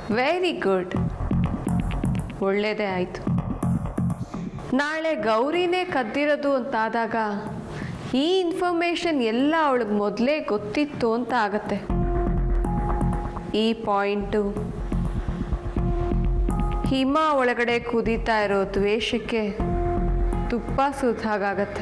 Very good ಒಳ್ಳೆಯದೇ ಆಯಿತು ನಾಳೆ ಗೌರಿನೇ ಕದ್ದಿರೋದು ಅಂತಾದಾಗ ಈ ಇನ್ಫಾರ್ಮೇಷನ್ ಎಲ್ಲ ಅವಳಿಗೆ ಮೊದಲೇ ಗೊತ್ತಿತ್ತು ಅಂತ ಆಗತ್ತೆ ಈ ಪಾಯಿಂಟು ಹಿಮ ಒಳಗಡೆ ಕುದೀತಾ ಇರೋ ದ್ವೇಷಕ್ಕೆ ತುಪ್ಪ ಸುತ್ತ ಹಾಗಾಗತ್ತೆ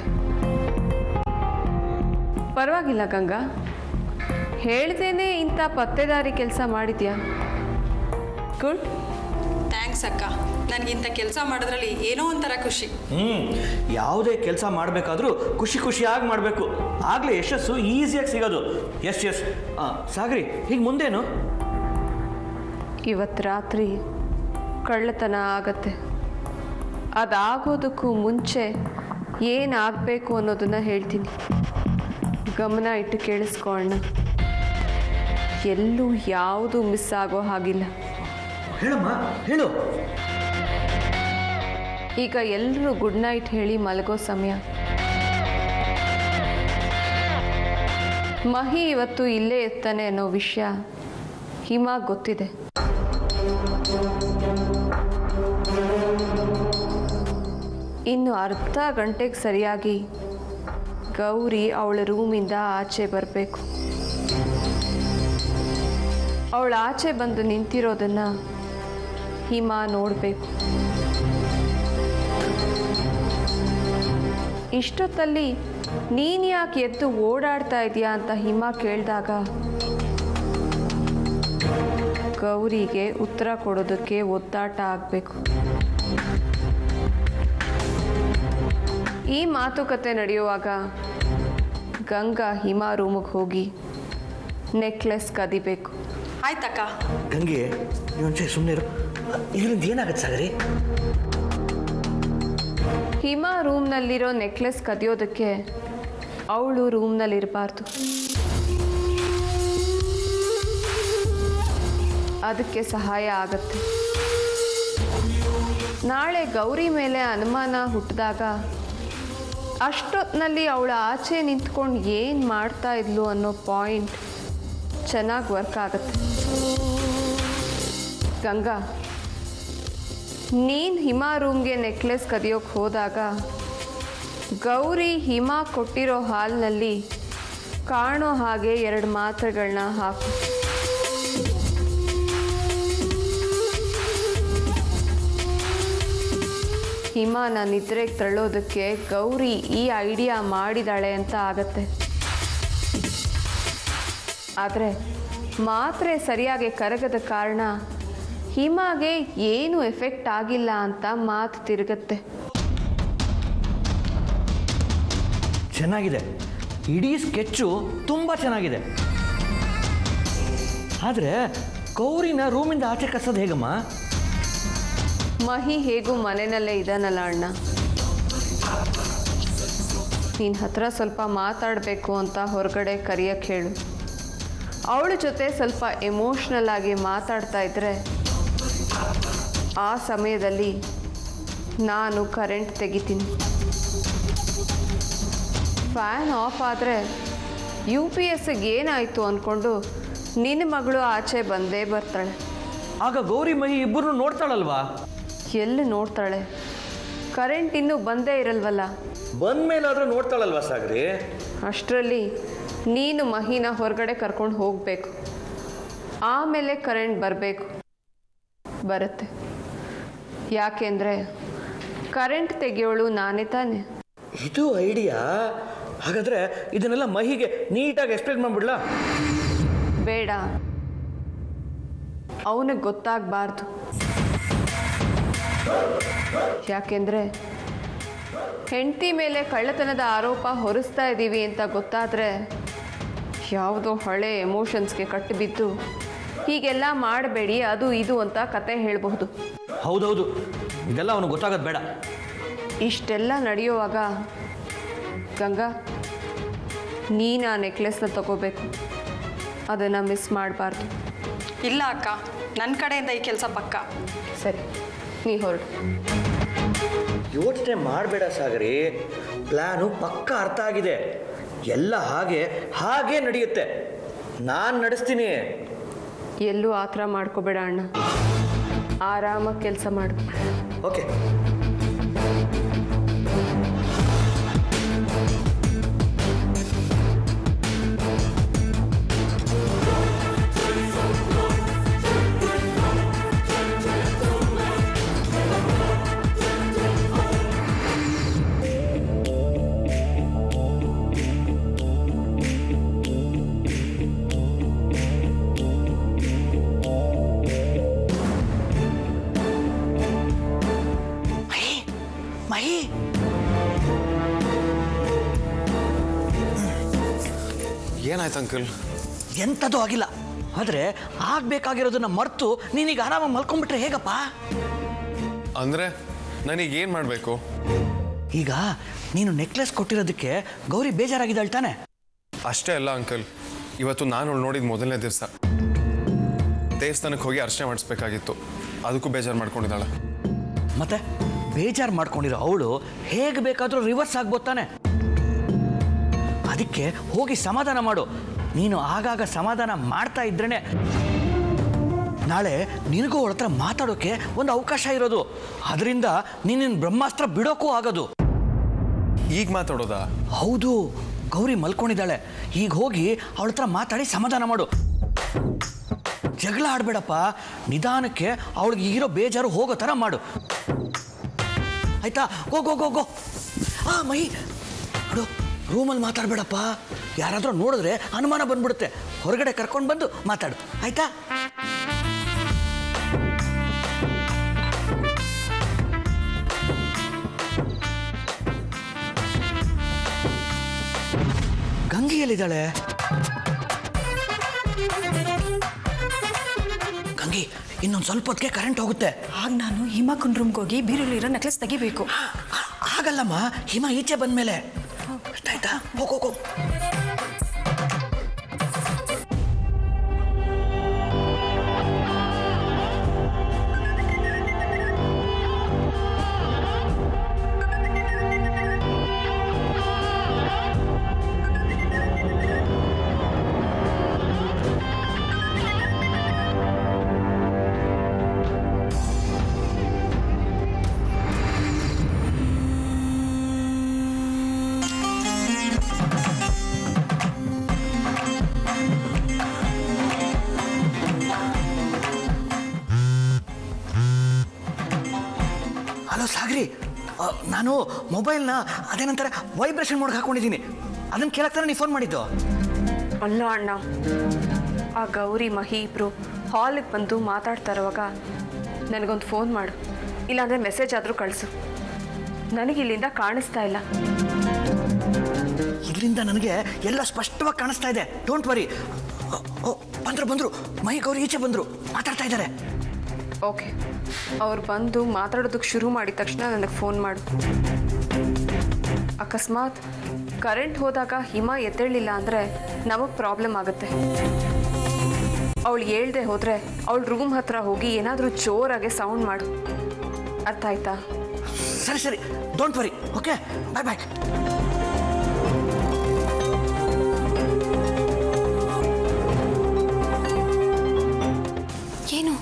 ಪರವಾಗಿಲ್ಲ ಗಂಗಾ ಹೇಳ್ದೇನೆ ಇಂಥ ಪತ್ತೆದಾರಿ ಕೆಲಸ ಮಾಡಿದ್ಯಾ ಗುಡ್ ಥ್ಯಾಂಕ್ಸ್ ಅಕ್ಕ ನನಗಿಂತ ಕೆಲಸ ಮಾಡೋದ್ರಲ್ಲಿ ಏನೋ ಒಂಥರ ಖುಷಿ ಹ್ಞೂ ಯಾವುದೇ ಕೆಲಸ ಮಾಡಬೇಕಾದ್ರೂ ಖುಷಿ ಖುಷಿಯಾಗಿ ಮಾಡಬೇಕು ಆಗಲೇ ಯಶಸ್ಸು ಈಸಿಯಾಗಿ ಸಿಗೋದು ಎಸ್ ಎಸ್ ಹಾಂ ಸಾಗರಿ ಈಗ ಮುಂದೇನು ಇವತ್ತು ರಾತ್ರಿ ಕಳ್ಳತನ ಆಗತ್ತೆ ಅದಾಗೋದಕ್ಕೂ ಮುಂಚೆ ಏನಾಗಬೇಕು ಅನ್ನೋದನ್ನ ಹೇಳ್ತೀನಿ ಗಮನ ಇಟ್ಟು ಕೇಳಿಸ್ಕೊ ಅಣ್ಣ ಎಲ್ಲೂ ಯಾವುದು ಮಿಸ್ ಆಗೋ ಹಾಗಿಲ್ಲ ಹೇಳಮ್ಮ ಹೇಳು ಈಗ ಎಲ್ಲರೂ ಗುಡ್ ನೈಟ್ ಹೇಳಿ ಮಲಗೋ ಸಮಯ ಮಹಿ ಇವತ್ತು ಇಲ್ಲೇ ಇರ್ತಾನೆ ಅನ್ನೋ ವಿಷಯ ಹಿಮ ಗೊತ್ತಿದೆ ಇನ್ನು ಅರ್ಧ ಗಂಟೆಗೆ ಸರಿಯಾಗಿ ಗೌರಿ ಅವಳ ರೂಮಿಂದ ಆಚೆ ಬರಬೇಕು ಅವಳ ಆಚೆ ಬಂದು ನಿಂತಿರೋದನ್ನ ಹಿಮ ನೋಡಬೇಕು ಇಷ್ಟೊತ್ತಲ್ಲಿ ನೀನು ಯಾಕೆ ಎದ್ದು ಓಡಾಡ್ತಾ ಇದೆಯಾ ಅಂತ ಹಿಮ ಕೇಳಿದಾಗ ಗೌರಿಗೆ ಉತ್ತರ ಕೊಡೋದಕ್ಕೆ ಒತ್ತಾಟ ಆಗಬೇಕು ಈ ಮಾತುಕತೆ ನಡೆಯುವಾಗ ಗಂಗಾ ಹಿಮ ರೂಮಿಗೆ ಹೋಗಿ ನೆಕ್ಲೆಸ್ ಕದಿಬೇಕು ಆಯ್ತಕ್ಕ ಗಂಗೆ ನೀವೊಂಚೆ ಸುಮ್ಮನೆ ಇರು ಇದರಿಂದ ಏನಾಗುತ್ತೆ ಸಾಗರಿ ಹಿಮ ರೂಮ್ನಲ್ಲಿರೋ ನೆಕ್ಲೆಸ್ ಕದಿಯೋದಕ್ಕೆ ಅವಳು ರೂಮ್ನಲ್ಲಿರಬಾರ್ದು ಅದಕ್ಕೆ ಸಹಾಯ ಆಗತ್ತೆ ನಾಳೆ ಗೌರಿ ಮೇಲೆ ಅನುಮಾನ ಹುಟ್ಟಿದಾಗ ಅಷ್ಟೊತ್ತಿನಲ್ಲಿ ಅವಳ ಆಚೆ ನಿಂತ್ಕೊಂಡು ಏನು ಮಾಡ್ತಾ ಇದ್ಲು ಅನ್ನೋ ಪಾಯಿಂಟ್ ಚೆನ್ನಾಗಿ ವರ್ಕ್ ಆಗತ್ತೆ ಗಂಗಾ ನೀನು ಹಿಮ ರೂಮ್ಗೆ ನೆಕ್ಲೆಸ್ ಕದಿಯೋಕೆ ಹೋದಾಗ ಗೌರಿ ಹಿಮ ಕೊಟ್ಟಿರೋ ಹಾಲಿನಲ್ಲಿ ಕಾಣೋ ಹಾಗೆ ಎರಡು ಮಾತ್ರೆಗಳನ್ನ ಹಾಕು ಹಿಮನ ನಿದ್ರೆಗೆ ತಳ್ಳೋದಕ್ಕೆ ಗೌರಿ ಈ ಐಡಿಯಾ ಮಾಡಿದಾಳೆ ಅಂತ ಆಗತ್ತೆ ಆದರೆ ಮಾತ್ರೆ ಸರಿಯಾಗಿ ಕರಗದ ಕಾರಣ ಹಿಮಾಗೆ ಏನು ಎಫೆಕ್ಟ್ ಆಗಿಲ್ಲ ಅಂತ ಮಾತು ತಿರುಗತ್ತೆ ಚೆನ್ನಾಗಿದೆ ಇಡೀ ಸ್ಕೆಚ್ಚು ತುಂಬ ಚೆನ್ನಾಗಿದೆ ಆದರೆ ಗೌರಿನ ರೂಮಿಂದ ಆಚೆ ಕರ್ಸೋದು ಹೇಗಮ್ಮ ಮಹಿ ಹೇಗೂ ಮನೆಯಲ್ಲೇ ಇದ್ದಾನಲ್ಲ ಅಣ್ಣ ನಿನ್ನ ಹತ್ರ ಸ್ವಲ್ಪ ಮಾತಾಡಬೇಕು ಅಂತ ಹೊರಗಡೆ ಕರೆಯಕ್ಕೆ ಹೇಳು ಅವಳ ಜೊತೆ ಸ್ವಲ್ಪ ಎಮೋಷ್ನಲ್ ಆಗಿ ಮಾತಾಡ್ತಾ ಇದ್ರೆ ಆ ಸಮಯದಲ್ಲಿ ನಾನು ಕರೆಂಟ್ ತೆಗಿತೀನಿ ಫ್ಯಾನ್ ಆಫ್ ಆದರೆ ಯು ಪಿ ಎಸ್ಗೆ ಏನಾಯಿತು ಅಂದ್ಕೊಂಡು ನಿನ್ನ ಮಗಳು ಆಚೆ ಬಂದೇ ಬರ್ತಾಳೆ ಆಗ ಗೌರಿ ಮಹಿ ಇಬ್ಬರು ನೋಡ್ತಾಳಲ್ವಾ ಎಲ್ಲಿ ನೋಡ್ತಾಳೆ ಕರೆಂಟ್ ಇನ್ನೂ ಬಂದೇ ಇರಲ್ವಲ್ಲ ಬಂದ ಮೇಲಾದ್ರೂ ನೋಡ್ತಾಳಲ್ವಾ ಸಾಗರಿ ಅಷ್ಟರಲ್ಲಿ ನೀನು ಮಹಿನ ಹೊರಗಡೆ ಕರ್ಕೊಂಡು ಹೋಗಬೇಕು ಆಮೇಲೆ ಕರೆಂಟ್ ಬರಬೇಕು ಬರುತ್ತೆ ಯಾಕೆಂದರೆ ಕರೆಂಟ್ ತೆಗೆಯೋಳು ನಾನೇ ತಾನೆ ಇದು ಐಡಿಯಾ ಹಾಗಾದ್ರೆ ಇದನ್ನೆಲ್ಲ ಮಹಿಗೆ ನೀಟಾಗಿ ಎಕ್ಸ್ಪ್ಲೇನ್ ಮಾಡ್ಬಿಡ್ಲಾ ಬೇಡ ಅವನಿಗೆ ಗೊತ್ತಾಗಬಾರ್ದು ಯಾಕೆಂದರೆ ಹೆಂಡತಿ ಮೇಲೆ ಕಳ್ಳತನದ ಆರೋಪ ಹೊರಿಸ್ತಾ ಇದ್ದೀವಿ ಅಂತ ಗೊತ್ತಾದರೆ ಯಾವುದೋ ಹಳೆ ಎಮೋಷನ್ಸ್ಗೆ ಕಟ್ಟಿಬಿದ್ದು ಹೀಗೆಲ್ಲ ಮಾಡಬೇಡಿ ಅದು ಇದು ಅಂತ ಕತೆ ಹೇಳಬಹುದು ಹೌದೌದು ಇದೆಲ್ಲ ಅವನು ಗೊತ್ತಾಗೋದು ಬೇಡ ಇಷ್ಟೆಲ್ಲ ನಡೆಯುವಾಗ ಗಂಗಾ ನೀನು ಆ ನೆಕ್ಲೆಸ್ನ ತಗೋಬೇಕು ಅದನ್ನು ಮಿಸ್ ಮಾಡಬಾರ್ದು ಇಲ್ಲ ಅಕ್ಕ ನನ್ನ ಕಡೆಯಿಂದ ಈ ಕೆಲಸ ಪಕ್ಕ ಸರಿ ನೀ ಹೊರಡು ಯೋಚನೆ ಮಾಡಬೇಡ ಸಾಗರಿ ಪ್ಲ್ಯಾನು ಪಕ್ಕ ಅರ್ಥ ಆಗಿದೆ ಎಲ್ಲ ಹಾಗೆ ಹಾಗೆ ನಡೆಯುತ್ತೆ ನಾನು ನಡೆಸ್ತೀನಿ ಎಲ್ಲೂ ಆ ಥರ ಮಾಡ್ಕೋಬೇಡ ಅಣ್ಣ ಆರಾಮಾಗಿ ಕೆಲಸ ಮಾಡು ಓಕೆ ಮಹಿ ಮಹಿ ಏನಾಯ್ತು ಅಂಕಲ್ ಎಂಥದ್ದು ಆಗಿಲ್ಲ ಆದರೆ ಆಗ್ಬೇಕಾಗಿರೋದನ್ನ ಮರ್ತು ನೀನೀಗ ಆರಾಮಾಗಿ ಮಲ್ಕೊಂಡ್ಬಿಟ್ರೆ ಹೇಗಪ್ಪ ಅಂದರೆ ನನಗೆ ಏನು ಮಾಡಬೇಕು ಈಗ ನೀನು ನೆಕ್ಲೆಸ್ ಕೊಟ್ಟಿರೋದಕ್ಕೆ ಗೌರಿ ಬೇಜಾರಾಗಿದ್ದಾಳೆ ತಾನೆ ಅಷ್ಟೇ ಅಲ್ಲ ಅಂಕಲ್ ಇವತ್ತು ನಾನು ಅವಳು ನೋಡಿದ ಮೊದಲನೇ ದಿವಸ ದೇವಸ್ಥಾನಕ್ಕೆ ಹೋಗಿ ಅರ್ಚನೆ ಮಾಡಿಸ್ಬೇಕಾಗಿತ್ತು ಅದಕ್ಕೂ ಬೇಜಾರು ಮಾಡ್ಕೊಂಡಿದ್ದಾಳೆ ಮತ್ತೆ ಬೇಜಾರು ಮಾಡ್ಕೊಂಡಿರೋ ಅವಳು ಹೇಗೆ ಬೇಕಾದರೂ ರಿವರ್ಸ್ ಆಗ್ಬೋದು ತಾನೆ ಅದಕ್ಕೆ ಹೋಗಿ ಸಮಾಧಾನ ಮಾಡು ನೀನು ಆಗಾಗ ಸಮಾಧಾನ ಮಾಡ್ತಾ ಇದ್ರೇನೆ ನಾಳೆ ನಿನಗೂ ಅವಳ ಹತ್ರ ಮಾತಾಡೋಕೆ ಒಂದು ಅವಕಾಶ ಇರೋದು ಅದರಿಂದ ನೀನಿನ ಬ್ರಹ್ಮಾಸ್ತ್ರ ಬಿಡೋಕ್ಕೂ ಆಗೋದು ಈಗ ಮಾತಾಡೋದಾ ಹೌದು ಗೌರಿ ಮಲ್ಕೊಂಡಿದ್ದಾಳೆ ಈಗ ಹೋಗಿ ಅವಳ ಹತ್ರ ಮಾತಾಡಿ ಸಮಾಧಾನ ಮಾಡು ಜಗಳ ಆಡಬೇಡಪ್ಪ ನಿಧಾನಕ್ಕೆ ಅವಳಿಗೆ ಇರೋ ಬೇಜಾರು ಹೋಗೋ ಥರ ಮಾಡು ಆಯ್ತಾ ಹೋಗೋ ಹೋಗೋ ಹೋಗೋ ಆ ಮೈ ನೋಡು ರೂಮಲ್ಲಿ ಮಾತಾಡಬೇಡಪ್ಪ ಯಾರಾದರೂ ನೋಡಿದ್ರೆ ಅನುಮಾನ ಬಂದ್ಬಿಡುತ್ತೆ ಹೊರಗಡೆ ಕರ್ಕೊಂಡು ಬಂದು ಮಾತಾಡು ಆಯ್ತಾ ಗಂಗಿ ಎಲ್ಲಿದ್ದಾಳೆ ಗಂಗಿ ಇನ್ನೊಂದು ಸ್ವಲ್ಪ ಹೊತ್ತಿಗೆ ಕರೆಂಟ್ ಹೋಗುತ್ತೆ ಆಗ ನಾನು ಹಿಮಾಕುಂಡ್ ರೂಮ್ಗೆ ಹೋಗಿ ಬೀರಲ್ಲಿರೋ ನೆಕ್ಲೆಸ್ ತೆಗಿಬೇಕು ಆ- ಆಗಲ್ಲಮ್ಮ ಹಿಮ ಈಚೆ ಬಂದ್ಮೇಲೆ ಆಯ್ತಾ ಹೋಗು ಹೋಗು ಹಲೋ ಸಾಗರಿ ಆ, ನಾನು ಮೊಬೈಲ್ನ ಅದೇನಂತಾರೆ ವೈಬ್ರೇಷನ್ ಮೋಡ್ಗೆ ಹಾಕೊಂಡಿದ್ದೀನಿ ಅದನ್ನು ಕೇಳಕ್ಕೆ ತಾನೇ ನೀವು ಫೋನ್ ಮಾಡಿದ್ದು ಅಲ್ಲ ಅಣ್ಣ ಆ ಗೌರಿ ಮಹಿ ಇಬ್ರು ಹಾಲಿಗೆ ಬಂದು ಮಾತಾಡ್ತಾ ಇರುವಾಗ ನನಗೊಂದು ಫೋನ್ ಮಾಡು ಇಲ್ಲಾಂದರೆ ಮೆಸೇಜ್ ಆದರೂ ಕಳಿಸು ನನಗೆ ಇಲ್ಲಿಂದ ಕಾಣಿಸ್ತಾ ಇಲ್ಲ ಇದರಿಂದ ನನಗೆ ಎಲ್ಲ ಸ್ಪಷ್ಟವಾಗಿ ಕಾಣಿಸ್ತಾ ಇದೆ ಡೋಂಟ್ ವರಿ ಓ ಬಂದರು ಬಂದರು ಮೈ ಗೌರಿ ಈಚೆ ಬಂದರು ಮಾತಾಡ್ತಾ ಇದ್ದಾರೆ ಓಕೆ ಅವ್ರು ಬಂದು ಮಾತಾಡೋದಕ್ಕೆ ಶುರು ಮಾಡಿದ ತಕ್ಷಣ ನನಗೆ ಫೋನ್ ಮಾಡು ಅಕಸ್ಮಾತ್ ಕರೆಂಟ್ ಹೋದಾಗ ಹಿಮ ಎದ್ದೇಳಲಿಲ್ಲ ಅಂದರೆ ನಮಗೆ ಪ್ರಾಬ್ಲಮ್ ಆಗುತ್ತೆ ಅವಳು ಹೇಳ್ದೆ ಹೋದರೆ ಅವಳ ರೂಮ್ ಹತ್ರ ಹೋಗಿ ಏನಾದರೂ ಜೋರಾಗೆ ಸೌಂಡ್ ಮಾಡು ಅರ್ಥ ಆಯ್ತಾ ಸರಿ ಸರಿ don't worry okay bye bye ಏನು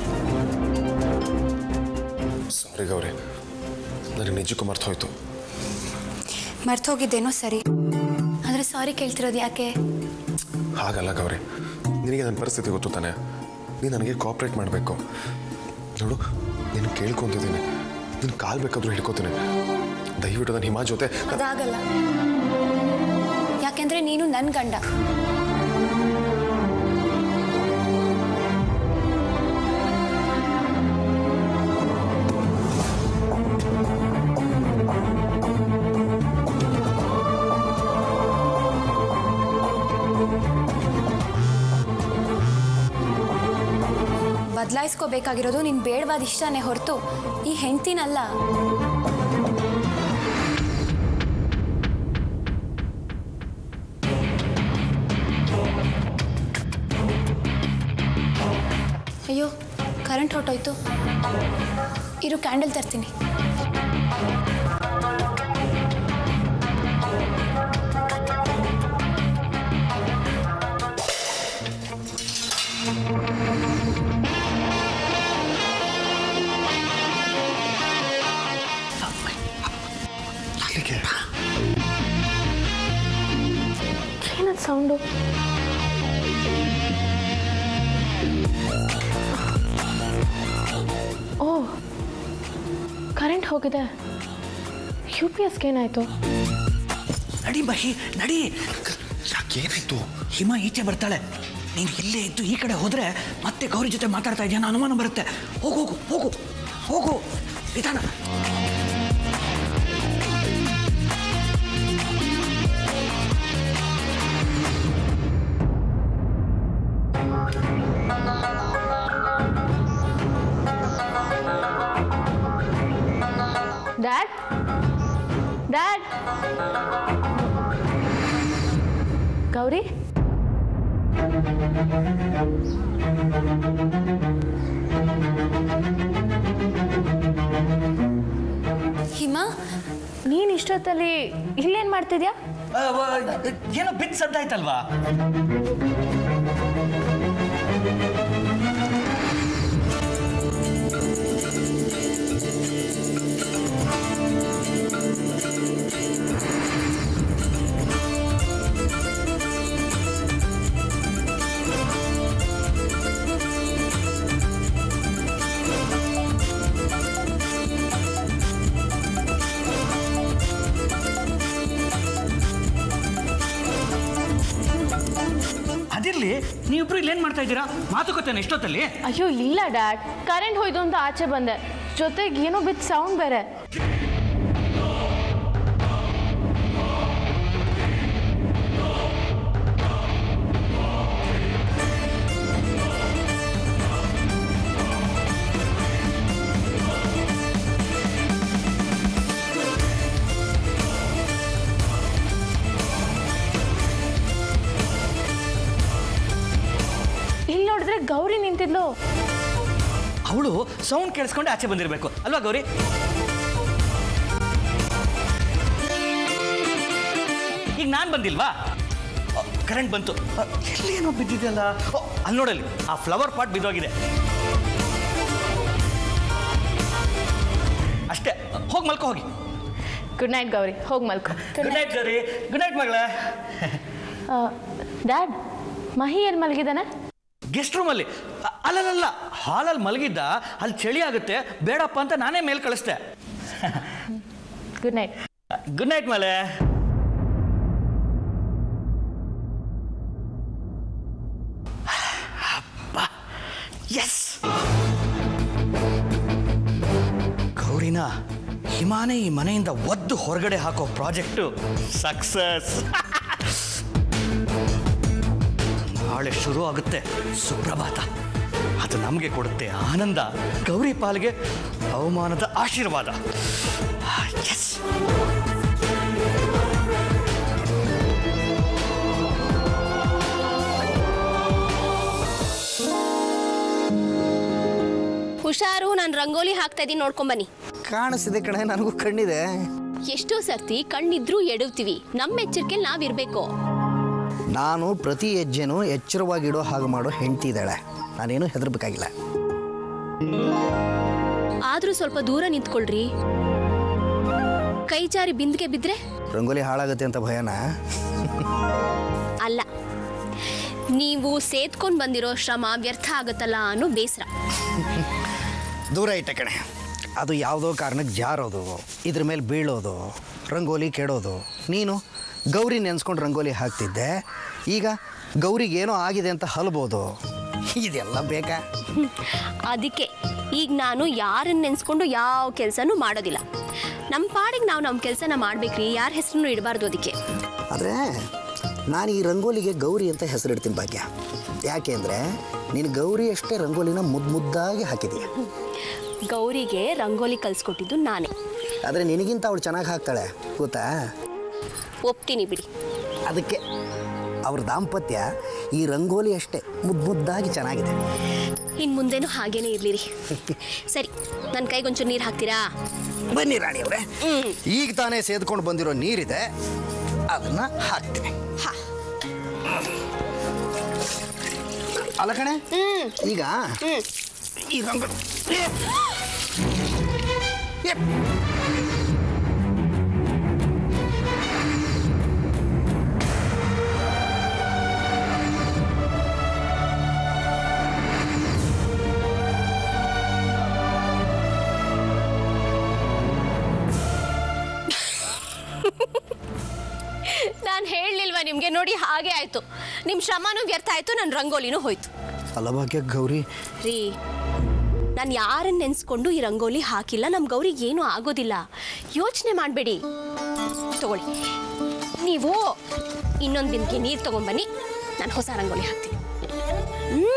ಸಾರಿ ಗೌರಿ ನನಗೆ ನಿಜಕ್ಕೂ ಮರ್ತು ಹೋಯ್ತು ಮರ್ತೋಗಿದ್ದೇನೋ ಸರಿ ಆದರೆ ಸಾರಿ ಕೇಳ್ತಿರೋದು ಯಾಕೆ ಹಾಗಲ್ಲ ಗೌರಿ ನಿನಗೆ ನನ್ನ ಪರಿಸ್ಥಿತಿ ಗೊತ್ತು ತಾನೆ ನೀನು ನನಗೆ ಕೋಆಪ್ರೇಟ್ ಮಾಡಬೇಕು ನೋಡು ನೀನು ಕೇಳ್ಕೊತಿದ್ದೀನಿ ನೀನು ಕಾಲ್ ಬೇಕಾದ್ರೂ ಹಿಡ್ಕೋತೀನಿ ದಯವಿಟ್ಟು ನಾನು ಹಿಮಾ ಜೊತೆ ಅದಾಗಲ್ಲ ಯಾಕೆಂದ್ರೆ ನೀನು ನನ್ನ ಗಂಡ ಬದಲಾಯಿಸ್ಕೋಬೇಕಾಗಿರೋದು ನಿನ್ ಬೇಡವಾದ ಇಷ್ಟನೇ ಹೊರತು ಈ ಹೆಂಡ್ತಿನಲ್ಲ ಅಯ್ಯೋ ಕರೆಂಟ್ ಹೊರಟೋಯ್ತು ಇರು ಕ್ಯಾಂಡಲ್ ತರ್ತೀನಿ ಏನು ಸೌಂಡು ಓ ಕರೆಂಟ್ ಹೋಗಿದೆ ಯು ಪಿ ಎಸ್ಗೆ ಏನಾಯಿತು ನಡಿ ಮಹಿ ನಡಿ ಯಾಕೇನಾಯ್ತು ಹಿಮ ಈಚೆ ಬರ್ತಾಳೆ ನೀನು ಇಲ್ಲೇ ಇದ್ದು ಈ ಕಡೆ ಹೋದ್ರೆ ಮತ್ತೆ ಗೌರಿ ಜೊತೆ ಮಾತಾಡ್ತಾ ಇದೆಯಾ ಅನ್ನೋ ಅನುಮಾನ ಬರುತ್ತೆ ಹೋಗು ಹೋಗು ಹೋಗು ಹೋಗು ನಿಧಾನ ಡ್ಯಾಡ್ ಡ್ಯಾಡ್ ಗೌರಿ ಹಿಮಾ ನೀನು ಇಷ್ಟೊತ್ತಲ್ಲಿ ಇಲ್ಲೇನು ಮಾಡ್ತಿದ್ಯಾ ಆ, ವ- ಏನೋ ಬಿತ್ತು ಸದ್ದಾಯ್ತಲ್ವಾ ಅದಿರ್ಲಿ ನೀವಿಬ್ರು ಇಲ್ಲೇನ್ ಮಾಡ್ತಾ ಇದ್ದೀರಾ ಮಾತುಕತೆನ ಎಷ್ಟೊತ್ತಲ್ಲಿ ಅಯ್ಯೋ ಇಲ್ಲ ಡ್ಯಾಡ್ ಕರೆಂಟ್ ಹೋಯ್ತು ಅಂತ ಆಚೆ ಬಂದೆ ಜೊತೆಗೆ ಏನೋ ಬಿತ್ತು ಸೌಂಡ್ ಬೇರೆ ಇಲ್ಲಿ ನೋಡಿದ್ರೆ ಗೌರಿ ನಿಂತಿದ್ಲು ಅವಳು ಸೌಂಡ್ ಕೇಳಿಸ್ಕೊಂಡು ಆಚೆ ಬಂದಿರಬೇಕು ಅಲ್ವಾ ಗೌರಿ ಈಗ ನಾನು ಬಂದಿಲ್ವಾ ಕರೆಂಟ್ ಬಂತು ಅ, ಎಲ್ಲೇನೋ ಬಿದ್ದಿದೆಯಲ್ಲ ಓ, ಅಲ್ಲಿ ನೋಡಲ್ಲಿ ಆ ಫ್ಲವರ್ ಪಾಟ್ ಬಿದ್ದೋಗಿದೆ ಅಷ್ಟೇ ಹೋಗಿ ಮಲ್ಕೋ ಹೋಗಿ ಗುಡ್ ನೈಟ್ ಗೌರಿ ಹೋಗಿ ಮಲ್ಕೊ good night Gauri good night ಮಗಳ ಡ್ಯಾಡ್ ಮಹಿ ಎಲ್ಲಿ ಮಲಗಿದಾನೆ ಗೆಸ್ಟ್ ರೂಮಲ್ಲಿ ಅ- ಅಲ್ಲಲ್ಲ ಹಾಲಲ್ಲಿ ಮಲಗಿದ್ದ ಅಲ್ಲಿ ಚಳಿ ಆಗುತ್ತೆ ಬೇಡಪ್ಪ ಅಂತ ನಾನೇ ಮೇಲ್ ಕಳಿಸ್ದೆ ಗುಡ್ ನೈಟ್ ಗುಡ್ ನೈಟ್ ಮಲೆ ಎಸ್ ಗೌರಿನ ಹಿಮಾನೆ ಈ ಮನೆಯಿಂದ ಒದ್ದು ಹೊರಗಡೆ ಹಾಕೋ ಪ್ರಾಜೆಕ್ಟು ಸಕ್ಸಸ್ ನಾಳೆ ಶುರು ಆಗುತ್ತೆ ಸುಪ್ರಭಾತ ಅದು ನಮಗೆ ಕೊಡುತ್ತೆ ಆನಂದ ಗೌರಿ ಪಾಲಿಗೆ ಅವಮಾನದ ಆಶೀರ್ವಾದ ಎಸ್ ಹುಷಾರು ನಾನು ರಂಗೋಲಿ ಹಾಕ್ತಾ ಇದೀನಿ ನೋಡ್ಕೊಂಬನ್ನಿ ಕಾಣಿಸ್ತಿದೆ ಕಣೆ ನನಗೂ ಕಣ್ಣಿದೆ ಎಷ್ಟೋ ಸರ್ತಿ ಕಣ್ಣಿದ್ರೂ ಎಡವ್ತೀವಿ ನಮ್ಮ ಎಚ್ಚರಿಕೆಯಲ್ಲಿ ನಾವಿರ್ಬೇಕು ನಾನು ಪ್ರತಿ ಹೆಜ್ಜೆನೂ ಎಚ್ಚರವಾಗಿಡೋ ಹಾಗೆ ಮಾಡೋ ಹೆಂಡ್ತಿ ಇದ್ದಾಳೆ ನಾನೇನು ಹೆದರ್ಬೇಕಾಗಿಲ್ಲ ಆದ್ರೂ ಸ್ವಲ್ಪ ದೂರ ನಿಂತ್ಕೊಳ್ರಿ ಕೈ ಜಾರಿ ಬಿಂದಿಗೆ ಬಿದ್ರೆ ರಂಗೋಲಿ ಹಾಳಾಗುತ್ತೆ ಅಂತ ಭಯನಾ ಅಲ್ಲ ನೀವು ಸೇದ್ಕೊಂಡು ಬಂದಿರೋ ಶ್ರಮ ವ್ಯರ್ಥ ಆಗುತ್ತಲ್ಲ ಅನ್ನೋ ಬೇಸರ ದೂರ ಇಟ್ಟ ಕಣೆ ಅದು ಯಾವುದೋ ಕಾರಣಕ್ಕೆ ಜಾರೋದು ಇದ್ರ ಮೇಲೆ ಬೀಳೋದು ರಂಗೋಲಿ ಕೆಡೋದು ನೀನು ಗೌರಿ ನೆನೆಸ್ಕೊಂಡು ರಂಗೋಲಿ ಹಾಕ್ತಿದ್ದೆ ಈಗ ಗೌರಿಗೆ ಏನೋ ಆಗಿದೆ ಅಂತ ಹಲ್ಬೋದು ಇದೆಲ್ಲ ಬೇಕಾ ಅದಕ್ಕೆ ಈಗ ನಾನು ಯಾರನ್ನ ನೆನೆಸ್ಕೊಂಡು ಯಾವ ಕೆಲಸನೂ ಮಾಡೋದಿಲ್ಲ ನಮ್ಮ ಪಾಡಿಗೆ ನಾವು ನಮ್ಮ ಕೆಲಸನ ಮಾಡ್ಬೇಕ್ರಿ ಯಾರ ಹೆಸರನ್ನು ಇಡಬಾರ್ದು ಅದಕ್ಕೆ ಆದರೆ ನಾನು ಈ ರಂಗೋಲಿಗೆ ಗೌರಿ ಅಂತ ಹೆಸರಿಡ್ತೀನಿ ಭಾಗ್ಯ ಯಾಕೆ ಅಂದರೆ ನೀನು ಗೌರಿ ಅಷ್ಟೇ ರಂಗೋಲಿನ ಮುದ್ದು ಮುದ್ದಾಗಿ ಹಾಕಿದೀಯ ಗೌರಿಗೆ ರಂಗೋಲಿ ಕಲಿಸ್ಕೊಟ್ಟಿದ್ದು ನಾನೇ ಆದರೆ ನಿನಗಿಂತ ಅವಳು ಚೆನ್ನಾಗಿ ಹಾಕ್ತಾಳೆ ಗೊತ್ತಾ ಒಪ್ತೀನಿ ಬಿಡಿ ಅದಕ್ಕೆ ಅವ್ರ ದಾಂಪತ್ಯ ಈ ರಂಗೋಲಿ ಅಷ್ಟೇ ಮುದ್ದು ಮುದ್ದಾಗಿ ಚೆನ್ನಾಗಿದೆ ಇನ್ನು ಮುಂದೆನೂ ಹಾಗೇನೇ ಇರ್ಲಿರಿ ಸರಿ ನನ್ನ ಕೈಗೊಂಚೂರು ನೀರು ಹಾಕ್ತೀರಾ ಬನ್ನಿ ರಾಣಿ ಅವರೇ ಈಗ ತಾನೇ ಸೇದ್ಕೊಂಡು ಬಂದಿರೋ ನೀರಿದೆ ಅದನ್ನ ಹಾಕ್ತೀನಿ ಹಾ ಅಲ್ಲ ಕಣೆ ಈಗ ಹ್ಮ್ ಈ ರಂಗೋಲಿ ಏ! ಏ! ನಾನು ಹೇಳಲಿಲ್ವಾ ನಿಮಗೆ ನೋಡಿ ಹಾಗೆ ಆಯಿತು ನಿಮ್ಮ ಶ್ರಮನೂ ವ್ಯರ್ಥ ಆಯಿತು ನನ್ನ ರಂಗೋಲಿನೂ ಹೋಯ್ತು ಅಲ್ಲ ಭಾಗ್ಯ ಗೌರಿ ರೀ ನಾನು ಯಾರನ್ನ ನೆನೆಸ್ಕೊಂಡು ಈ ರಂಗೋಲಿ ಹಾಕಿಲ್ಲ ನಮ್ಮ ಗೌರಿಗೆ ಏನೂ ಆಗೋದಿಲ್ಲ ಯೋಚನೆ ಮಾಡಬೇಡಿ ತಗೊಳ್ಳಿ ನೀವು ಇನ್ನೊಂದು ದಿನಕ್ಕೆ ನೀರು ತೊಗೊಂಬನ್ನಿ ನಾನು ಹೊಸ ರಂಗೋಲಿ ಹಾಕ್ತೀನಿ ಹ್ಞೂ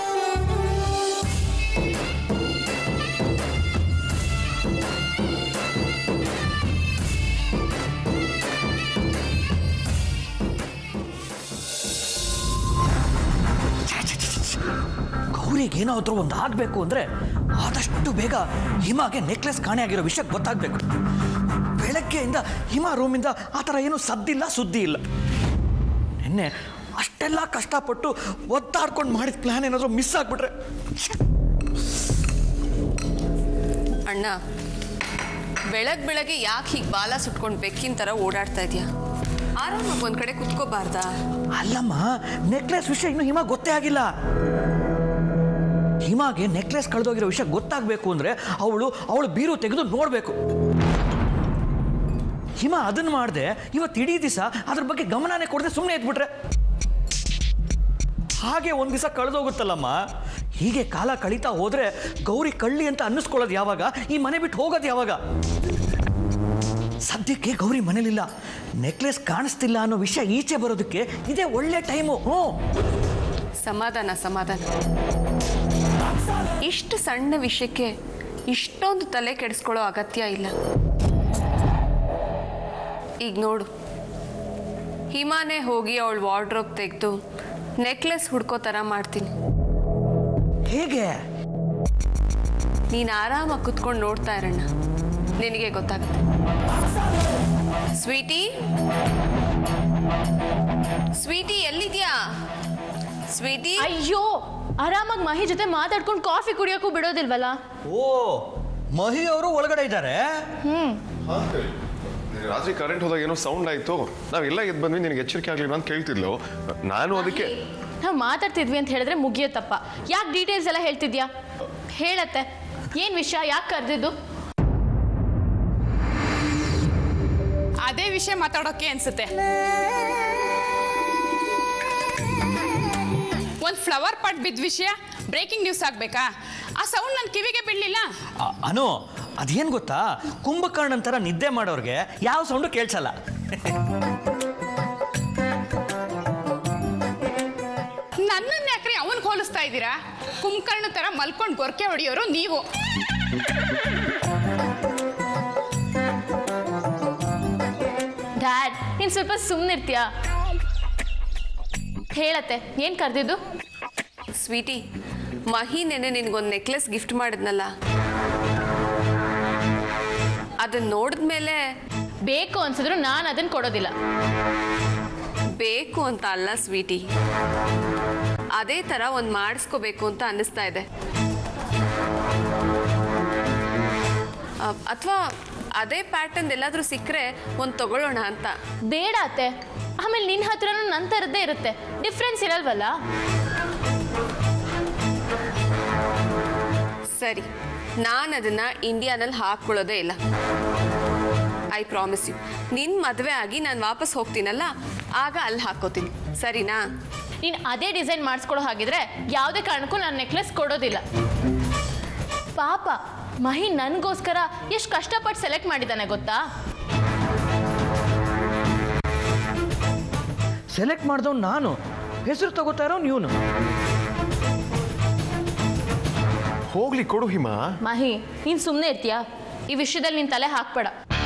ಗೌರಿಗೆ ಏನಾದರೂ ಒಂದು ಆಗಬೇಕು ಅಂದರೆ ಆದಷ್ಟು ಬೇಗ ಹಿಮಾಗೆ ನೆಕ್ಲೆಸ್ ಕಾಣೆಯಾಗಿರೋ ವಿಷಯ ಗೊತ್ತಾಗಬೇಕು ಬೆಳಗ್ಗೆಯಿಂದ ಹಿಮ ರೂಮಿಂದ ಆ ಥರ ಏನೂ ಸದ್ದಿಲ್ಲ ಸುದ್ದಿ ಇಲ್ಲ ನಿನ್ನೆ ಅಷ್ಟೆಲ್ಲ ಕಷ್ಟಪಟ್ಟು ಒತ್ತಾಡ್ಕೊಂಡು ಮಾಡಿದ ಪ್ಲ್ಯಾನ್ ಏನಾದರೂ ಮಿಸ್ ಆಗಿಬಿಟ್ರೆ ಅಣ್ಣ ಬೆಳಗ್ ಬೆಳಗ್ಗೆ ಯಾಕೆ ಹೀಗೆ ಬಾಲ ಸುಟ್ಕೊಂಡು ಬೆಕ್ಕಿನ ಥರ ಓಡಾಡ್ತಾ ಇದೆಯಾ ಆರಾಮಾಗಿ ಒಂದು ಕಡೆ ಕುತ್ಕೋಬಾರ್ದಾ ಅಲ್ಲಮ್ಮ ನೆಕ್ಲೆಸ್ ವಿಷಯ ಇನ್ನೂ ಹಿಮ ಗೊತ್ತೇ ಆಗಿಲ್ಲ ಹಿಮಾಗೆ ನೆಕ್ಲೆಸ್ ಕಳೆದೋಗಿರೋ ವಿಷಯ ಗೊತ್ತಾಗಬೇಕು ಅಂದರೆ ಅವಳು ಅವಳು ಬೀರು ತೆಗೆದು ನೋಡಬೇಕು ಹಿಮ ಅದನ್ನು ಮಾಡಿದೆ ಇವತ್ತು ಇಡೀ ದಿವಸ ಅದ್ರ ಬಗ್ಗೆ ಗಮನನೇ ಕೊಡದೆ ಸುಮ್ಮನೆ ಇದ್ಬಿಟ್ರೆ ಹಾಗೆ ಒಂದು ದಿವಸ ಕಳೆದೋಗುತ್ತಲ್ಲಮ್ಮ ಹೀಗೆ ಕಾಲ ಕಳೀತಾ ಹೋದ್ರೆ ಗೌರಿ ಕಳ್ಳಿ ಅಂತ ಅನ್ನಿಸ್ಕೊಳ್ಳೋದು ಯಾವಾಗ ಈ ಮನೆ ಬಿಟ್ಟು ಹೋಗೋದು ಯಾವಾಗ ಸದ್ಯಕ್ಕೆ ಗೌರಿ ಮನೇಲಿಲ್ಲ ನೆಕ್ಲೆಸ್ ಕಾಣಿಸ್ತಿಲ್ಲ ಅನ್ನೋ ವಿಷಯ ಈಚೆ ಬರೋದಕ್ಕೆ ಇದೇ ಒಳ್ಳೆ ಟೈಮು ಹ್ಞೂ ಸಮಾಧಾನ ಸಮಾಧಾನ ಇಷ್ಟು ಸಣ್ಣ ವಿಷಯಕ್ಕೆ ಇಷ್ಟೊಂದು ತಲೆ ಕೆಡಿಸ್ಕೊಳ್ಳೋ ಅಗತ್ಯ ಇಲ್ಲ ಈಗ ನೋಡು ಹಿಮಾನೇ ಹೋಗಿ ಅವಳು ವಾರ್ಡ್ರೋಬ್ ತೆಗೆದು ನೆಕ್ಲೆಸ್ ಹುಡ್ಕೋ ಥರ ಮಾಡ್ತೀನಿ ಹೇಗೆ ನೀನು ಆರಾಮಾಗಿ ಕುತ್ಕೊಂಡು ನೋಡ್ತಾ ಇರೋಣ ನಿನಗೆ ಗೊತ್ತಾಗುತ್ತೆ ಸ್ವೀಟಿ ಸ್ವೀಟಿ ಎಲ್ಲಿದ್ಯಾ ಸ್ವೀಟಿ ಅಯ್ಯೋ ಆರಾಮಾಗಿ ಮಹಿ ಜೊತೆ ಮಾತಾಡ್ಕೊಂಡು ಕಾಫಿ ಕುಡಿಯೋಕ್ಕೂ ಬಿಡೋದಿಲ್ವಲ್ಲ ಓ ಮಹಿ ಅವರು ಒಳಗಡೆ ಇದ್ದಾರೆ ರಾತ್ರಿ ಕರೆಂಟ್ ಹೋದಾಗ ಏನೋ ಸೌಂಡ್ ಆಯ್ತು ನಾವೆಲ್ಲ ಎದ್ದು ಬಂದ್ವಿ ನಿನಗೆ ಎಚ್ಚರಿಕೆ ಆಗಲಿಲ್ಲ ಅಂತ ಕೇಳ್ತಿದ್ಲು ನಾನು ಅದಕ್ಕೆ ನಾವು ಮಾತಾಡ್ತಿದ್ವಿ ಅಂತ ಹೇಳಿದ್ರೆ ಮುಗಿಯತ್ತಪ್ಪ ಯಾಕೆ ಡೀಟೇಲ್ಸ್ ಎಲ್ಲ ಹೇಳ್ತಿದ್ಯಾ ಹೇಳತ್ತೆ ಏನು ವಿಷಯ ಯಾಕೆ ಕರೆದಿದ್ದು ಅದೇ ವಿಷಯ ಮಾತಾಡೋಕೆ ಅನ್ಸುತ್ತೆ ಒಂದು ಫ್ಲವರ್ ಪಾಟ್ ಬಿದ್ದ ವಿಷಯ ಬ್ರೇಕಿಂಗ್ ನ್ಯೂಸ್ ಆಗ್ಬೇಕಾ ಆ ಸೌಂಡ್ ನನ್ನ ಕಿವಿಗೆ ಬೀಳಲಿಲ್ಲ ಅ- ಅನು ಅದೇನು ಗೊತ್ತಾ ಕುಂಭಕರ್ಣನ್ ಥರ ನಿದ್ದೆ ಮಾಡೋರ್ಗೆ ಯಾವ ಸೌಂಡು ಕೇಳಿಸಲ್ಲ ನನ್ನನ್ನ ಯಾಕ್ರಿ ಅವನ್ ಹೋಲಿಸ್ತಾ ಇದ್ದೀರಾ ಕುಂಕರ್ಣ ತರ ಮಲ್ಕೊಂಡು ಗೊರಕೆ ಹೊಡೆಯೋರು ನೀವು ಡ್ಯಾಡ್ ನೀನು ಸ್ವಲ್ಪ ಸುಮ್ಮನಿರ್ತೀಯಾ ಹೇಳತ್ತೆ ಏನು ಕರೆದಿದ್ದು ಸ್ವೀಟಿ ಮಹಿ ನೆನೆ ನಿನಗೊಂದು ನೆಕ್ಲೆಸ್ ಗಿಫ್ಟ್ ಮಾಡಿದ್ನಲ್ಲ ಅದನ್ನ ನೋಡಿದ್ಮೇಲೆ ಬೇಕು ಅನ್ಸಿದ್ರು ನಾನು ಅದನ್ನು ಕೊಡೋದಿಲ್ಲ ಬೇಕು ಅಂತ ಅಲ್ಲ ಸ್ವೀಟಿ ಅದೇ ಥರ ಒಂದು ಮಾಡಿಸ್ಕೋಬೇಕು ಅಂತ ಅನ್ನಿಸ್ತಾ ಇದೆ ಅಥವಾ ಅದೇ ಪ್ಯಾಟರ್ನ್ ಎಲ್ಲಾದರೂ ಸಿಕ್ಕರೆ ಒಂದು ತಗೊಳ್ಳೋಣ ಅಂತ ಬೇಡ ಅತ್ತೆ ಆಮೇಲೆ ನಿನ್ನ ಹತ್ರನೂ ನನ್ನ ಥರದ್ದೇ ಇರುತ್ತೆ ಡಿಫ್ರೆನ್ಸ್ ಇರಲ್ವಲ್ಲ ಸರಿ ನಾನು ಅದನ್ನು ಇಂಡಿಯಾನಲ್ಲಿ ಹಾಕ್ಕೊಳ್ಳೋದೇ ಇಲ್ಲ ಐ ಪ್ರಾಮಿಸ್ ಯು ನಿನ್ನ ಮದುವೆ ಆಗಿ ನಾನು ವಾಪಸ್ ಹೋಗ್ತೀನಲ್ಲ ಆಗ ಅಲ್ಲಿ ಹಾಕ್ಕೋತೀನಿ ಸರಿನಾ ನೀನು ಅದೇ ಡಿಸೈನ್ ಮಾಡಿಸ್ಕೊಡೋ ಹಾಗಿದ್ರೆ ಯಾವುದೇ ಕಾರಣಕ್ಕೂ ನಾನು ನೆಕ್ಲೆಸ್ ಕೊಡೋದಿಲ್ಲ ಪಾಪ ಮಹಿ ನನಗೋಸ್ಕರ ಎಷ್ಟು ಕಷ್ಟಪಟ್ಟು ಸೆಲೆಕ್ಟ್ ಮಾಡಿದ್ದಾನೆ ಗೊತ್ತಾ ಸೆಲೆಕ್ಟ್ ಮಾಡ್ದವ್ ನಾನು ಹೆಸರು ತಗೋತಾ ಇರೋ ನೀನು ಹೋಗ್ಲಿ ಕೊಡು ಹಿಮ ಮಹಿ ನೀನು ಸುಮ್ಮನೆ ಇರ್ತೀಯಾ ಈ ವಿಷಯದಲ್ಲಿ ನಿನ್ನ ತಲೆ ಹಾಕ್ಬೇಡ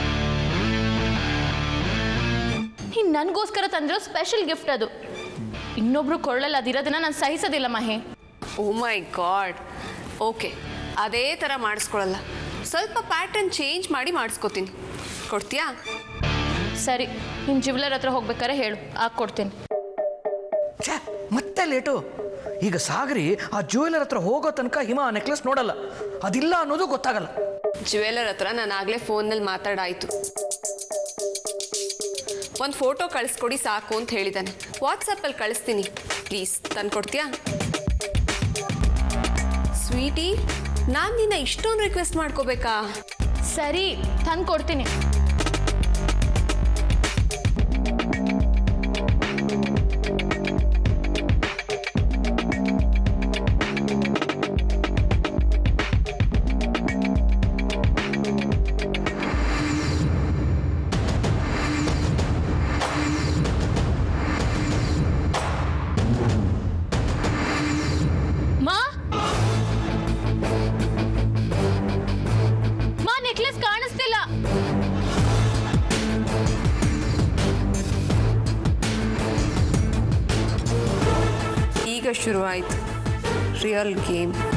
ನೀನು ನನಗೋಸ್ಕರ ತಂದಿರೋ ಸ್ಪೆಷಲ್ ಗಿಫ್ಟ್ ಅದು ಇನ್ನೊಬ್ರು ಕೊಳ್ಳಲ್ಲ ಅದಿರೋದನ್ನ ನಾನು ಸಹಿಸೋದಿಲ್ಲ ಮಹಿ ಓ ಮೈ ಗಾಡ್ ಓಕೆ ಅದೇ ಥರ ಮಾಡಿಸ್ಕೊಳಲ್ಲ ಸ್ವಲ್ಪ ಪ್ಯಾಟರ್ನ್ ಚೇಂಜ್ ಮಾಡಿ ಮಾಡಿಸ್ಕೋತೀನಿ ಕೊಡ್ತೀಯಾ ಸರಿ ನಿಮ್ಮ ಜ್ಯುವೆಲರ್ ಹತ್ರ ಹೋಗ್ಬೇಕಾರೆ ಹೇಳು ಕೊಡ್ತೀನಿ ಛೇ ಮತ್ತೆ ಲೇಟು ಈಗ ಸಾಗರಿ ಆ ಜ್ಯುವೆಲರ್ ಹತ್ರ ಹೋಗೋ ತನಕ ಹಿಮ ಆ ನೆಕ್ಲೆಸ್ ನೋಡಲ್ಲ ಅದಿಲ್ಲ ಅನ್ನೋದು ಗೊತ್ತಾಗಲ್ಲ ಜ್ಯುವೆಲರ್ ಹತ್ರ ನಾನು ಆಗಲೇ ಫೋನಲ್ಲಿ ಮಾತಾಡಾಯಿತು ಒಂದು ಫೋಟೋ ಕಳಿಸ್ಕೊಡಿ ಸಾಕು ಅಂತ ಹೇಳಿದ್ದಾನೆ ವಾಟ್ಸಪ್ಪಲ್ಲಿ ಕಳಿಸ್ತೀನಿ ಪ್ಲೀಸ್ ತಂದ್ಕೊಡ್ತೀಯಾ ಸ್ವೀಟಿ ನಾನು ನಿನ್ನ ಇಷ್ಟೊಂದು ರಿಕ್ವೆಸ್ಟ್ ಮಾಡ್ಕೋಬೇಕಾ ಸರಿ ತಂದು ಕೊಡ್ತೀನಿ ಈಗ ಶುರುವಾಯಿತು ರಿಯಲ್ ಗೇಮ್